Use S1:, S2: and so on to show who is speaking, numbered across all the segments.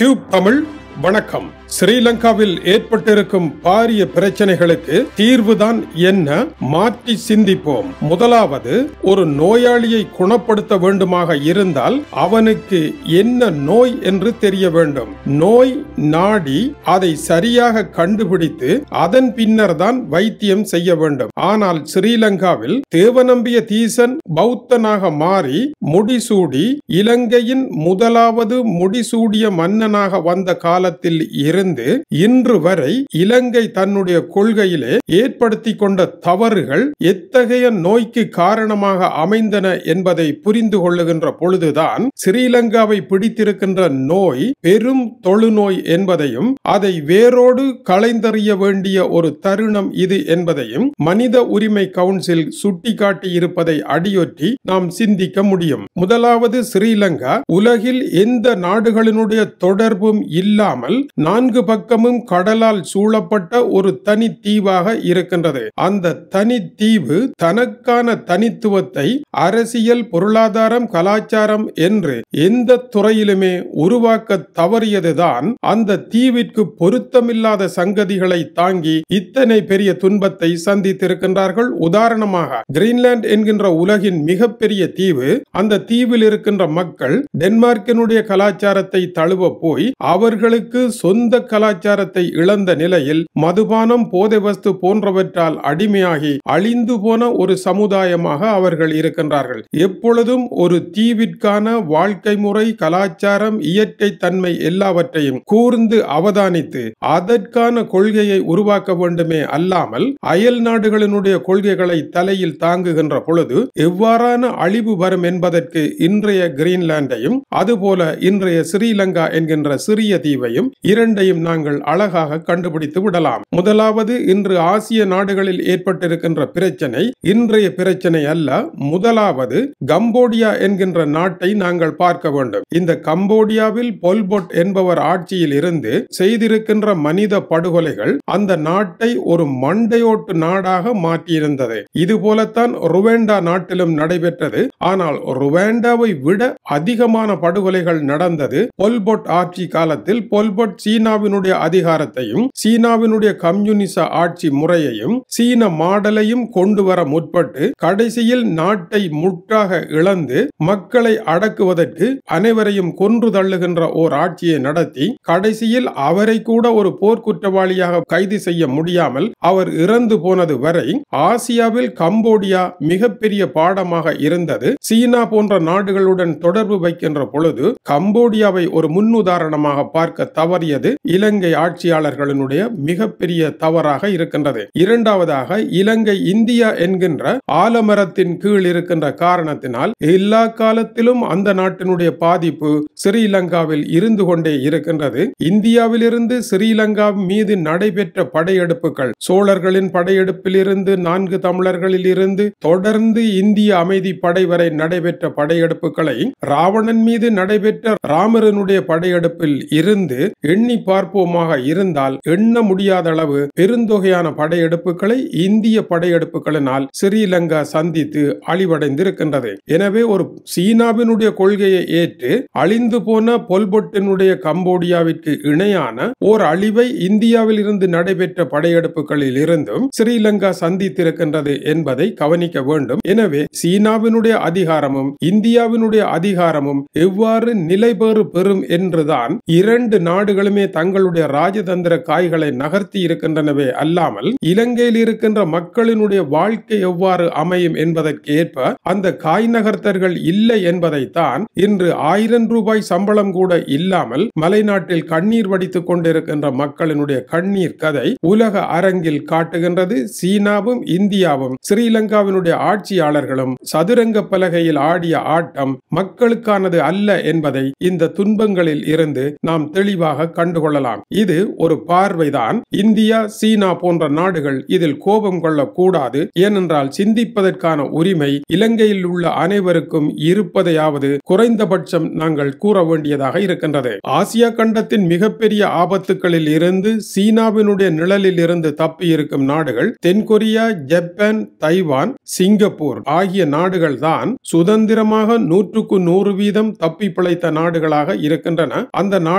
S1: tube Tamil வணக்கம் ஸ்ரீலங்காவில் ஏற்பட்டிருக்கும் பாரிய பிரச்சனைகளுக்கு தீர்வுதான் என்ன மாற்றி சிந்திப்போம் முதலாவது ஒரு நோயாளியை குணப்படுத்த வேண்டுமாக இருந்தால் அவனுக்கு என்ன நோய் என்று தெரிய வேண்டும் நோய் நாடி அதை சரியாக கண்டுபிடித்து அதன் பின்னர் தான் வைத்தியம் செய்ய வேண்டும் ஆனால் ஸ்ரீலங்காவில் தேவநம்பிய தீசன் பௌத்தனாக மாறி முடிசூடி இலங்கையின் முதலாவது முடிசூடிய மன்னனாக வந்த காலத்தில் இருந்து இன்று வரை இலங்கை தன்னுடைய கொள்கையிலே ஏற்படுத்தி கொண்ட தவறுகள் எத்தகைய நோய்க்கு காரணமாக அமைந்தன என்பதை புரிந்து கொள்ளுகின்ற பொழுதுதான் ஸ்ரீலங்காவை பிடித்திருக்கின்ற நோய் பெரும் தொழுநோய் என்பதையும் அதை வேரோடு களைந்தறிய வேண்டிய ஒரு தருணம் இது என்பதையும் மனித உரிமை கவுன்சில் சுட்டிக்காட்டி இருப்பதை அடியொற்றி நாம் சிந்திக்க முடியும் முதலாவது ஸ்ரீலங்கா உலகில் எந்த நாடுகளினுடைய தொடர்பும் இல்லாமல் நான்கு பக்கமும் கடலால் சூழப்பட்ட ஒரு தனி தீவாக இருக்கின்றது அந்த தனி தீவு தனக்கான தனித்துவத்தை அரசியல் பொருளாதாரம் கலாச்சாரம் என்று எந்த துறையிலுமே உருவாக்க தவறியதுதான் அந்த தீவிற்கு பொருத்தமில்லாத சங்கதிகளை தாங்கி இத்தனை பெரிய துன்பத்தை சந்தித்திருக்கின்றார்கள் உதாரணமாக கிரீன்லாந்து என்கின்ற உலகின் மிகப்பெரிய தீவு அந்த தீவில் இருக்கின்ற மக்கள் டென்மார்க்கினுடைய கலாச்சாரத்தை தழுவ போய் அவர்களுக்கு சொந்த கலாச்சாரத்தை இழந்த நிலையில் மதுபானம் போதை வஸ்து போன்றவற்றால் அடிமையாகி அழிந்து போன ஒரு சமுதாயமாக அவர்கள் இருக்கின்றார்கள் எப்பொழுதும் ஒரு தீவிற்கான வாழ்க்கை முறை கலாச்சாரம் இயற்கை தன்மை எல்லாவற்றையும் கூர்ந்து அவதானித்து அதற்கான கொள்கையை உருவாக்க வேண்டுமே அல்லாமல் அயல் நாடுகளினுடைய கொள்கைகளை தலையில் தாங்குகின்ற பொழுது எவ்வாறான அழிவு வரும் என்பதற்கு இன்றைய கிரீன்லாண்டையும் அதுபோல இன்றைய ஸ்ரீலங்கா என்கின்ற சிறிய தீவையும் இரண்டையும் நாங்கள் அழகாக கண்டுபிடித்து விடலாம் முதலாவது இன்று ஆசிய நாடுகளில் ஏற்பட்டிருக்கின்ற பிரச்சனை இன்றைய பிரச்சனை அல்ல முதலாவது கம்போடியா என்கின்ற நாட்டை நாங்கள் பார்க்க வேண்டும் இந்த கம்போடியாவில் பொல்பொட் என்பவர் ஆட்சியில் இருந்து செய்திருக்கின்ற மனித படுகொலைகள் அந்த நாட்டை ஒரு மண்டையோட்டு நாடாக மாற்றியிருந்தது இது போலத்தான் ருவேண்டா நாட்டிலும் நடைபெற்றது ஆனால் ருவேண்டாவை விட அதிகமான படுகொலைகள் நடந்தது பொல்பொட் ஆட்சி காலத்தில் பொல்பொட் சீனாவினுடைய அதிகாரத்தையும் சீனாவினுடைய கம்யூனிச ஆட்சி முறையையும் சீன மாடலையும் கொண்டு வர முற்பட்டு கடைசியில் நாட்டை முற்றாக இழந்து மக்களை அடக்குவதற்கு அனைவரையும் கொன்று தள்ளுகின்ற ஓர் ஆட்சியை நடத்தி கடைசியில் அவரை கூட ஒரு போர்க்குற்றவாளியாக கைது செய்ய முடியாமல் அவர் இறந்து போனது வரை ஆசியாவில் கம்போடியா மிகப்பெரிய பாடமாக இருந்தது சீனா போன்ற நாடுகளுடன் தொடர்பு வைக்கின்ற பொழுது கம்போடியாவை ஒரு முன்னுதாரணமாக பார்க்க தவறியது இலங்கை ஆட்சியாளர்களினுடைய மிகப்பெரிய தவறாக இருக்கின்றது இரண்டாவதாக இலங்கை இந்தியா என்கின்ற ஆலமரத்தின் கீழ் இருக்கின்ற காரணத்தினால் எல்லா காலத்திலும் அந்த நாட்டினுடைய பாதிப்பு ஸ்ரீலங்காவில் இருந்து கொண்டே இருக்கின்றது இந்தியாவிலிருந்து ஸ்ரீலங்கா மீது நடைபெற்ற படையெடுப்புகள் சோழர்களின் படையெடுப்பிலிருந்து நான்கு தமிழர்களில் இருந்து தொடர்ந்து இந்திய அமைதி படை வரை நடைபெற்ற படையெடுப்புகளை ராவணன் மீது நடைபெற்ற ராமரனுடைய படையெடுப்பில் இருந்து எண்ணி பார்ப்போமாக இருந்தால் எண்ண முடியாத அளவு பெருந்தொகையான படையெடுப்புகளை இந்திய படையெடுப்புகளினால் ஸ்ரீலங்கா சந்தித்து அழிவடைந்திருக்கின்றது எனவே ஒரு சீனாவினுடைய கொள்கையை ஏற்று அழிந்து போன பொல்பொட்டினுடைய கம்போடியாவிற்கு இணையான ஓர் அழிவை இந்தியாவில் இருந்து நடைபெற்ற படையெடுப்புகளில் இருந்தும் ஸ்ரீலங்கா சந்தித்திருக்கின்றது என்பதை கவனிக்க வேண்டும் எனவே சீனாவினுடைய அதிகாரமும் இந்தியாவினுடைய அதிகாரமும் எவ்வாறு நிலைபெறு பெறும் என்றுதான் இரண்டு நாடுகளுமே தங்களுடைய ராஜதந்திர காய்களை நகர்த்தி இருக்கின்றனவே அல்லாமல் இலங்கையில் இருக்கின்ற மக்களினுடைய வாழ்க்கை எவ்வாறு அமையும் என்பதற்கு ஏற்ப அந்த காய் நகர்த்தர்கள் இல்லை என்பதைத்தான் இன்று ஆயிரம் ரூபாய் சம்பளம் கூட இல்லாமல் மலைநாட்டில் கண்ணீர் வடித்துக் கொண்டிருக்கின்ற மக்களினுடைய கண்ணீர் கதை உலக அரங்கில் காட்டுகின்றது சீனாவும் இந்தியாவும் ஸ்ரீலங்காவினுடைய ஆட்சியாளர்களும் சதுரங்க பலகையில் ஆடிய ஆட்டம் மக்களுக்கானது அல்ல என்பதை இந்த துன்பங்களில் இருந்து நாம் தெளிவாக கண்டுகொள்ளலாம் இது ஒரு பார்வைதான் இந்தியா சீனா போன்ற நாடுகள் இதில் கோபம் கொள்ளக்கூடாது ஏனென்றால் சிந்திப்பதற்கான உரிமை இலங்கையில் உள்ள அனைவருக்கும் இருப்பதையாவது குறைந்தபட்சம் நாங்கள் கூற வேண்டியதாக இருக்கின்றது ஆசியா கண்டத்தின் மிகப்பெரிய ஆபத்துகளில் இருந்து சீனாவினுடைய நிழலில் இருந்து தப்பி இருக்கும் நாடுகள் தென்கொரியா ஜப்பான் தைவான் சிங்கப்பூர் ஆகிய நாடுகள் தான் சுதந்திரமாக நூற்றுக்கு நூறு வீதம் தப்பி பிழைத்த நாடுகளாக இருக்கின்றன அந்த நாடுகளிலும்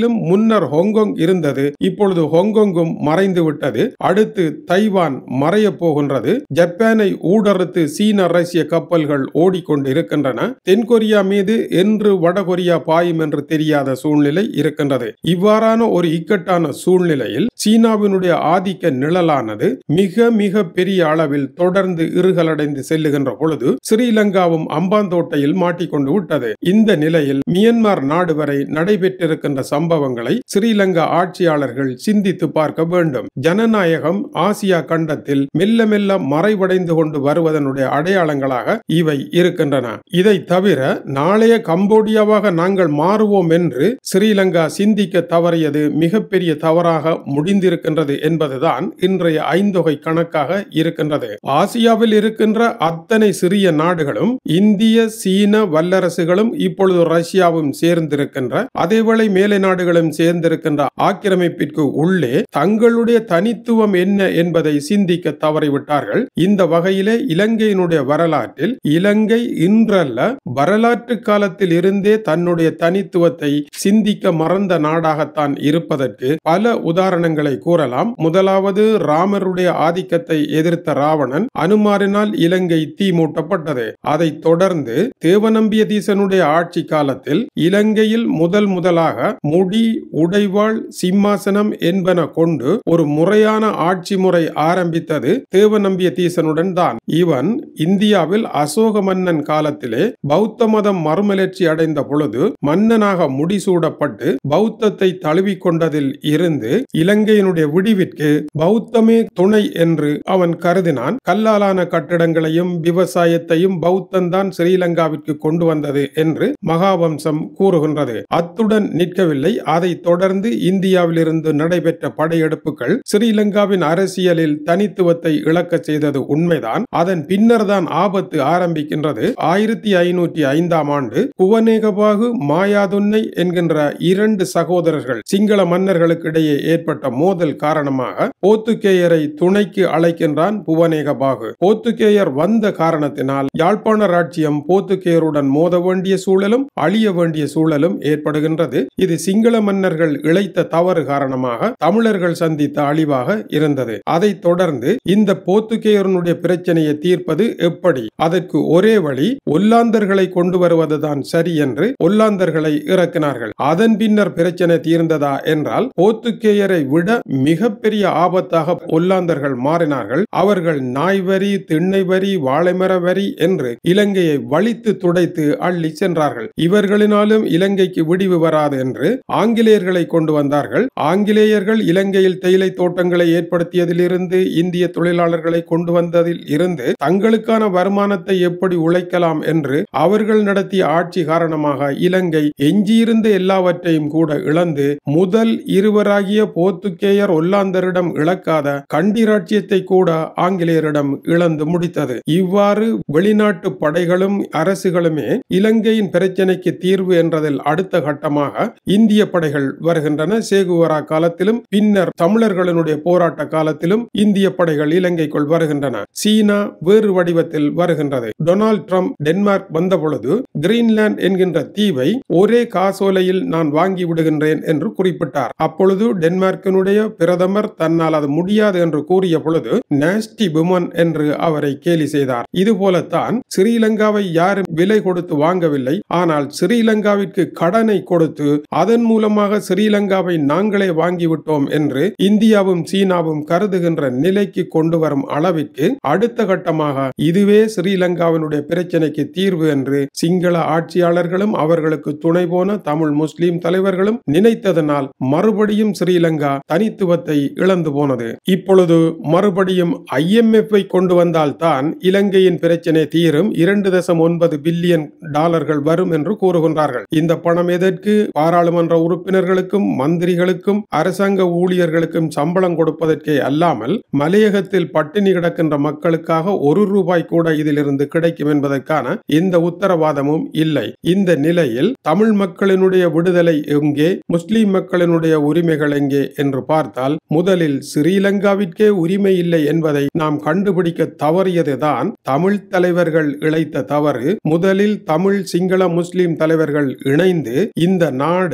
S1: சீனாவிலும் முன்னர் ஹாங்காங் இருந்தது இப்பொழுது ஹாங்காங்கும் மறைந்து விட்டது அடுத்து தைவான் மறைய போகின்றது ஜப்பானை ஊடறுத்து சீன ரஷ்ய கப்பல்கள் ஓடிக்கொண்டிருக்கின்றன தென்கொரியா மீது என்று வடகொரியா பாயும் என்று தெரியாத சூழ்நிலை இருக்கின்றது இவ்வாறான ஒரு இக்கட்டான சூழ்நிலையில் சீனாவினுடைய ஆதிக்க நிழலானது மிக மிக பெரிய அளவில் தொடர்ந்து இருகலடைந்து செல்லுகின்ற பொழுது ஸ்ரீலங்காவும் அம்பாந்தோட்டையில் மாட்டிக்கொண்டு விட்டது இந்த நிலையில் மியன்மார் நாடு வரை நடைபெற்றிருக்கின்ற சம்பவங்களை ஸ்ரீலங்கா ஆட்சியாளர்கள் சிந்தித்து பார்க்க வேண்டும் ஜனநாயகம் ஆசியா கண்டத்தில் மெல்ல மெல்ல மறைவடைந்து கொண்டு வருவதனுடைய அடையாளங்களாக இவை இருக்கின்றன இதை தவிர நாளைய கம்போடியாவாக நாங்கள் மாறுவோம் என்று ஸ்ரீலங்கா சிந்திக்க தவறியது மிகப்பெரிய தவறாக முடிந்திருக்கின்றது என்பதுதான் இன்றைய ஐந்தொகை கணக்காக இருக்கின்றது ஆசியாவில் இருக்கின்ற அத்தனை சிறிய நாடுகளும் இந்திய சீன வல்லரசுகளும் இப்பொழுது ரஷ்யாவும் சேர்ந்திருக்கின்ற அதேவேளை மேலை நாடுகளும் சேர்ந்திருக்கின்ற ஆக்கிரமிப்பிற்கு உள்ளே தங்களுடைய தனித்துவம் என்ன என்பதை சிந்திக்க தவறிவிட்டார்கள் இந்த வகையிலே இலங்கையினுடைய வரலாற்றில் இலங்கை இன்றல்ல வரலாற்று காலத்தில் இருந்தே தன்னுடைய தனித்துவத்தை சிந்திக்க மறந்த நாடாகத்தான் இருப்பதற்கு பல உதாரணங்களை கூறலாம் முதலாவது ராமருடைய ஆதிக்கத்தை எதிர்த்த ராவணன் அனுமாரினால் இலங்கை தீ மூட்டப்பட்டது அதைத் தொடர்ந்து தேவநம்பியதீசனுடைய ஆட்சி காலத்தில் இலங்கையில் முதல் முதலாக முடி உடைவாள் சிம்மாசனம் என்பன கொண்டு ஒரு முறையான ஆட்சி முறை ஆரம்பித்தது தேவநம்பியதீசனுடன் தான் இவன் இந்தியாவில் அசோக மன்னன் காலத்திலே பௌத்த மதம் மறுமலர்ச்சி அடைந்த பொழுது மன்னனாக முடிசூடப்பட்டு பௌத்தத்தை தழுவிக்கொண்டதில் இருந்து இலங்கையினுடைய விடிவிற்கு பௌத்தமே துணை என்று அவன் கருதினான் கல்லாலான கட்டிடங்களையும் விவசாயத்தையும் பௌத்தந்தான் ஸ்ரீலங்காவிற்கு கொண்டு வந்தது என்று மகாவம்சம் கூறுகின்றது அத்துடன் நிற்கவில்லை அதை தொடர்ந்து இந்தியாவிலிருந்து நடைபெற்ற படையெடுப்புகள் ஸ்ரீலங்காவின் அரசியலில் தனித்துவத்தை இழக்க செய்தது உண்மைதான் அதன் பின்னர் தான் ஆபத்து ஆரம்பிக்கின்றது ஆயிரத்தி ஐநூற்றி ஐந்தாம் ஆண்டு புவனேகபாகு மாயாதுன்னை என்கின்ற இரண்டு சகோதரர்கள் சிங்கள மன்னர்களுக்கு இடையே ஏற்பட்ட மோதல் காரணமாக போத்துக்கேயரை துணைக்கு அழைக்கின்றான் புவனேகபாகு போத்துக்கேயர் வந்த காரணத்தினால் யாழ்ப்பாண ராஜ்யம் போத்துக்கேயருடன் மோத வேண்டிய சூழலும் அழிய வேண்டிய சூழலும் ஏற்படுகின்றது இது சிங்கள மன்னர்கள் இழைத்த தவறு காரணமாக தமிழர்கள் சந்தித்த அழிவாக இருந்தது அதைத் தொடர்ந்து இந்த போத்துக்கேயருடைய பிரச்சனையை தீர்ப்பது எப்படி அதற்கு ஒரே வழி ஒல்லாந்தர்களை கொண்டு வருவதுதான் சரி என்று ஒல்லாந்தர்களை இறக்கினார்கள் அதன் பின்னர் பிரச்சனை தீர்ந்ததா என்றால் போத்துக்கேயரை விட மிகப்பெரிய ஆபத்தாக ஒல்லாந்தர்கள் மாறினார்கள் அவர்கள் நாய் வரி திண்ணை வரி வாழைமர வரி என்று இலங்கையை வலித்து துடைத்து அள்ளி சென்றார்கள் இவர்களினாலும் இலங்கைக்கு விடிவு வராது என்று ஆங்கிலேயர்களை கொண்டு வந்தார்கள் ஆங்கிலேயர்கள் இலங்கையில் தேயிலை தோட்டங்களை ஏற்படுத்தியதிலிருந்து இந்திய தொழிலாளர்களை கொண்டு வந்ததில் இருந்து தங்களுக்கான வருமானத்தை எப்படி உழைக்கலாம் என்று அவர்கள் நடத்திய ஆட்சி காரணமாக இலங்கை எஞ்சியிருந்த எல்லாவற்றையும் கூட இழந்து முதல் இருவராகிய போத்துக்கேயர் ஒல்லாந்தரிடம் இழக்காத கண்டிராட்சியத்தை கூட ஆங்கிலேயரிடம் இழந்து முடித்தது இவ்வாறு வெளிநாட்டு படைகளும் அரசுகளுமே இலங்கையின் பிரச்சனைக்கு தீர்வு என்றதில் அடுத்த கட்டமாக இந்திய படைகள் வருகின்றன சேகுவரா காலத்திலும் பின்னர் தமிழர்களுடைய போராட்ட காலத்திலும் இந்திய படைகள் இலங்கைக்குள் வருகின்றன சீனா வேறு வடிவத்தில் வருகின்றது டொனால்ட் ட்ரம்ப் டென்மார்க் வந்த பொழுது கிரீன்லாந்து என்கின்ற தீவை ஒரே காசோலையில் நான் வாங்கி விடுகின்றேன் என்று குறிப்பிட்டார் அப்பொழுது டென்மார்க்கினுடைய பிரதமர் தன்னால் அது முடியாது என்று கூறிய பொழுது நாஸ்டி புமன் என்று அவரை கேலி செய்தார் இது போலத்தான் ஸ்ரீலங்காவை யாரும் விலை கொடுத்து வாங்கவில்லை ஆனால் ஸ்ரீலங்காவிற்கு கடனை கொடுத்து அதன் மூலமாக ஸ்ரீலங்காவை நாங்களே வாங்கிவிட்டோம் என்று இந்தியாவும் சீனாவும் கருதுகின்ற நிலைக்கு கொண்டு வரும் அளவிற்கு அடுத்த கட்டமாக இதுவே ஸ்ரீலங்காவினுடைய பிரச்சனைக்கு தீர்வு என்று சிங்கள ஆட்சியாளர்களும் அவர்களுக்கு துணை போன தமிழ் முஸ்லிம் தலைவர்களும் நினைத்ததனால் மறுபடியும் ஸ்ரீலங்கா தனித்துவத்தை இழந்து போனது இப்பொழுது மறுபடியும் ஐஎம்எஃப் கொண்டு வந்தால் தான் இலங்கையின் பிரச்சனை தீரும் இரண்டு தசம் ஒன்பது பில்லியன் டாலர்கள் வரும் என்று கூறுகின்றார்கள் இந்த பணம் எதற்கு பாராளுமன்ற உறுப்பினர்களுக்கும் மந்திரிகளுக்கும் அரசாங்க ஊழியர்களுக்கும் சம்பளம் கொடுப்பதற்கே அல்லாமல் மலையகத்தில் பட்டினி கிடக்கின்ற மக்களுக்காக ஒரு ரூபாய் கூட இதிலிருந்து கிடைக்கும் என்பதற்கான எந்த உத்தரவாதமும் இல்லை இந்த நிலையில் தமிழ் மக்களினுடைய விடுதலை எங்கே முஸ்லிம் மக்களினுடைய உரிமைகள் எங்கே என்று பார்த்தால் முதலில் ஸ்ரீலங்காவிற்கே உரிமை இல்லை என்பதை நாம் கண்டுபிடிக்க தவறியதுதான் தமிழ் தலைவர்கள் இழைத்த தவறு முதலில் தமிழ் சிங்கள முஸ்லிம் தலைவர்கள் இணைந்து இந்த நாடு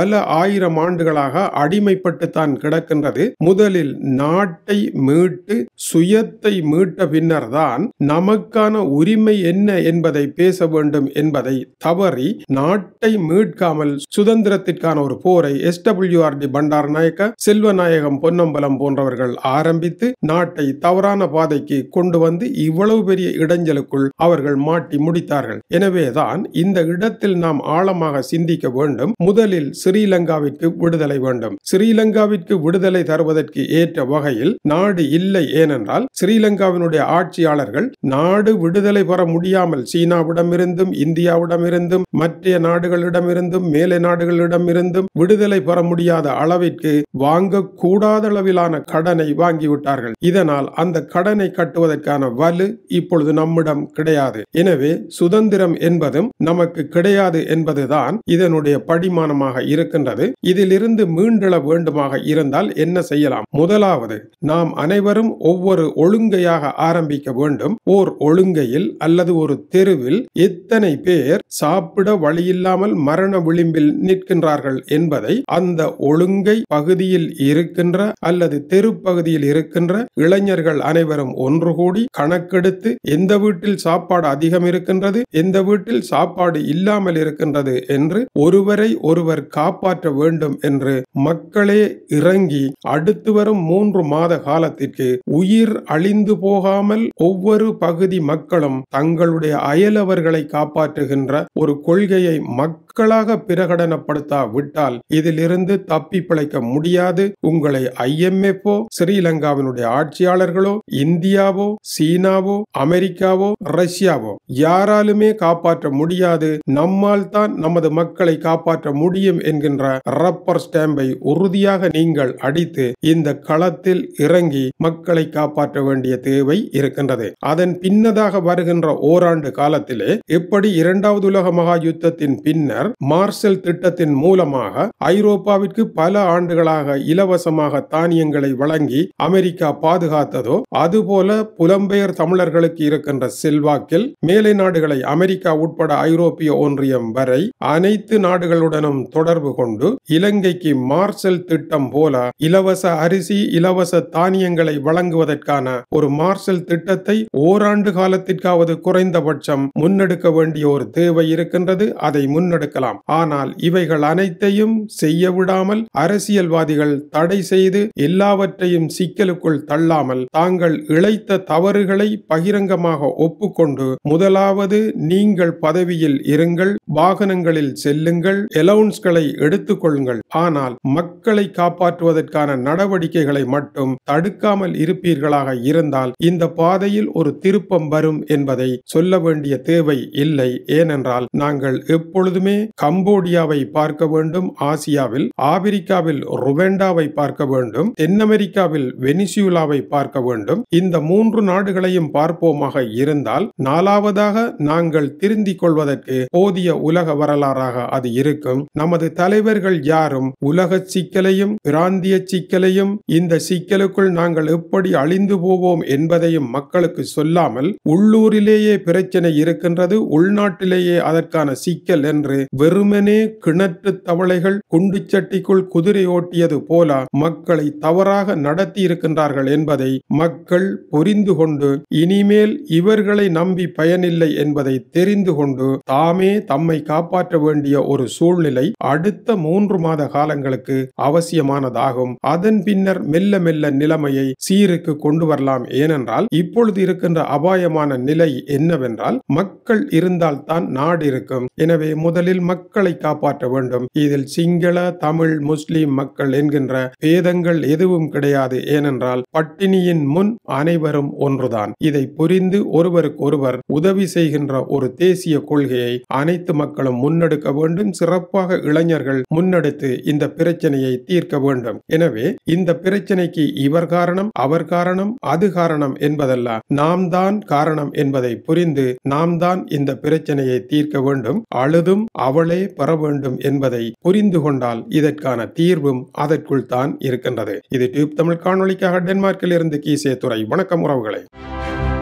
S1: பல ஆயிரம் ஆண்டுகளாக அடிமைப்பட்டுத்தான் கிடக்கின்றது முதலில் நாட்டை மீட்டு சுயத்தை மீட்ட பின்னர் தான் நமக்கான உரிமை என்ன என்பதை பேச வேண்டும் என்பதை தவறி நாட்டை மீட்காமல் சுதந்திரத்திற்கான ஒரு போரை S W R D Bandaranaike Selvanayakam Ponnambalam போன்றவர்கள் ஆரம்பித்து நாட்டை தவறான பாதைக்கு கொண்டு வந்து இவ்வளவு பெரிய இடைஞ்சலுக்குள் அவர்கள் மாட்டி முடித்தார்கள் எனவேதான் இந்த இடத்தில் நாம் ஆழமாக சிந்திக்க வேண்டும் முதலில் ஸ்ரீலங்காவிற்கு விடுதலை வேண்டும் ஸ்ரீலங்காவிற்கு விடுதலை தருவதற்கு ஏற்ற வகையில் நாடு இல்லை ஏனென்றால் ஸ்ரீலங்காவினுடைய ஆட்சியாளர்கள் நாடு விடுதலை பெற முடியாமல் சீனாவிடமிருந்தும் இந்தியாவிடமிருந்தும் மற்ற நாடுகளிடமிருந்தும் மேலை நாடுகளிடமிருந்தும் விடுதலை பெற முடியாத அளவிற்கு வாங்க கூடாத அளவிலான கடனை வாங்கிவிட்டார்கள் இதனால் அந்த கடனை கட்டுவதற்கான வலு இப்பொழுது நம்மிடம் கிடையாது எனவே சுதந்திரம் என்பதும் நமக்கு கிடையாது என்பதுதான் இதனுடைய படிமானமாக இருக்கின்றது இதிலிருந்து மீண்டெழ வேண்டுமாக இருந்தால் என்ன செய்யலாம் முதலாவது நாம் அனைவரும் ஒவ்வொரு ஒழுங்கையாக ஆரம்பிக்க வேண்டும் ஓர் ஒழுங்கையில் அல்லது ஒரு தெருவில் எத்தனை பேர் சாப்பிட வழியில்லாமல் மரண விளிம்பில் நிற்கின்றார்கள் என்பதை அந்த ஒழுங்கை பகுதியில் இருக்கின்ற அல்லது தெரு பகுதியில் இருக்கின்ற இளைஞர்கள் அனைவரும் ஒன்று கூடி கணக்கெடுத்து எந்த வீட்டில் சாப்பாடு அதிகம் இருக்கின்றது எந்த வீட்டில் சாப்பாடு இல்லாமல் இருக்கின்றது என்று ஒருவரை ஒருவர் காப்பாற்ற வேண்டும் என்று மக்களே இறங்கி அடுத்து வரும் மூன்று மாத காலத்திற்கு உயிர் அழிந்து போகாமல் ஒவ்வொரு பகுதி மக்களும் தங்களுடைய அயலவர்களை காப்பாற்றுகின்ற ஒரு கொள்கையை மக்களாக பிரகடனப்படுத்தாவிட்டால் இதிலிருந்து தப்பி பிழைக்க முடியாது உங்களை ஐஎம்எஃப்ஓ ஸ்ரீலங்காவினுடைய ஆட்சியாளர்களோ இந்தியாவோ சீனாவோ அமெரிக்காவோ ரஷ்யாவோ யாராலுமே காப்பாற்ற முடியாது நம்மால் தான் நமது மக்களை காப்பாற்ற முடியும் என்கின்ற ரப்பர் ஸ்டாம்பை உறுதியாக நீங்கள் அடித்து இந்த களத்தில் இறங்கி மக்களை காப்பாற்ற வேண்டிய தேவை இருக்கின்றது அதன் பின்னதாக வருகின்ற ஓராண்டு காலத்திலே எப்படி இரண்டாவது உலக மகா யுத்தத்தின் பின்னர் மார்ஷல் திட்டத்தின் மூலமாக ஐரோப்பாவிற்கு பல ஆண்டுகளாக இலவசமாக தானியங்களை வழங்கி அமெரிக்கா பாதுகாத்ததோ அதுபோல புலம்பெயர் தமிழர்களுக்கு இருக்கின்ற செல்வாக்கில் மேலை நாடுகளை அமெரிக்கா உட்பட ஐரோப்பிய ஒன்றியம் வரை அனைத்து நாடுகளுடனும் தொடர்பு கொண்டு இலங்கைக்கு மார்ஷல் திட்டம் போல இலவச அரிசி இலவச தானியங்களை வழங்குவதற்கான ஒரு மார்ஷல் திட்டத்தை ஓராண்டு காலத்திற்காவது குறைந்தபட்சம் முன்னெடுக்க வேண்டிய ஒரு தேவை இருக்கின்றது அதை முன்னெடுக்கலாம் ஆனால் இவைகள் அனைத்தையும் செய்ய விடாமல் அரசியல்வாதிகள் தடை செய்து எல்லாவற்றையும் சிக்கலுக்குள் தள்ளாமல் தாங்கள் இழைத்த தவறுகளை பகிரங்கமாக ஒப்புக்கொண்டு முதலாவது நீங்கள் பதவியில் இருங்கள் வாகனங்களில் செல்லுங்கள் எலவுன்ஸ்களை எடுத்துக்கொள்ளுங்கள் ஆனால் மக்களை காப்பாற்றுவதற்கான நடவடிக்கைகளை மட்டும் தடுக்காமல் இருப்பீர்களாக இருந்தால் இந்த பாதையில் ஒரு திருப்பம் வரும் என்பதை சொல்ல வேண்டிய தேவை இல்லை ஏனென்றால் நாங்கள் எப்பொழுதுமே கம்போடியாவை பார்க்க வேண்டும் ஆசியாவில் ஆப்பிரிக்காவில் ருவெண்டாவை பார்க்க வேண்டும் தென் அமெரிக்காவில் வெனிசுலாவை பார்க்க வேண்டும் இந்த மூன்று நாடுகளையும் பார்ப்போமாக இருந்தால் நாலாவதாக நாங்கள் திருந்திக் கொள்வதற்கு போதிய உலக வரலாறாக அது இருக்கும் நமது தலைவர்கள் யாரும் உலக சிக்கலையும் பிராந்திய சிக்கலையும் இந்த சிக்கலுக்குள் நாங்கள் எப்படி அழிந்து போவோம் என்பதையும் மக்களுக்கு சொல்லாமல் உள்ளூரிலேயே பிரச்சனை இருக்கின்றது உள்நாட்டிலேயே அதற்கான சிக்கல் என்று வெறுமனே கிணற்று தவளைகள் குண்டுச்சட்டிக்குள் குதிரை ஓட்டியது போல மக்களை தவறாக நடத்தி இருக்கின்றார்கள் என்பதை மக்கள் புரிந்து கொண்டு இனிமேல் இவர்களை நம்பி பயனில்லை என்பதை தெரிந்து கொண்டு தாமே தம்மை காப்பாற்ற வேண்டிய ஒரு சூழ்நிலை அடுத்த மூன்று மாத காலங்களுக்கு அவசியமானதாகும் அதன் பின்னர் மெல்ல மெல்ல நிலைமையை சீருக்கு கொண்டு வரலாம் ஏனென்றால் இப்பொழுது இருக்கின்ற அபாயமான நிலை என்னவென்றால் மக்கள் இருந்தால் தான் நாடு இருக்கும் எனவே முதலில் மக்களை காப்பாற்ற வேண்டும் இதில் சிங்கள தமிழ் முஸ்லிம் மக்கள் என்கின்ற பேதங்கள் எதுவும் கிடையாது ஏனென்றால் பட்டினியின் முன் அனைவரும் ஒன்றுதான் இதை புரிந்து ஒருவருக்கொருவர் உதவி செய்கின்ற ஒரு தேசிய கொள்கையை அனைத்து மக்களும் முன்னெடுக்க வேண்டும் சிறப்பாக இளைஞர்கள் முன்னெடுத்து இந்த பிரச்சனையை தீர்க்க வேண்டும் எனவே இந்த பிரச்சனைக்கு இவர் காரணம் அவர் காரணம் அது காரணம் என்பதல்ல நாம் தான் காரணம் என்பதை புரிந்து நாம் தான் இந்த பிரச்சனையை தீர்க்க வேண்டும் அழுதும் அவளே பெற வேண்டும் என்பதை புரிந்து கொண்டால் இதற்கான தீர்வும் அதற்குள் தான் இருக்கின்றது இது டியூப் தமிழ் காணொளிக்காக டென்மார்க்கில் இருந்து கீசே துறை வணக்கம் உறவுகளை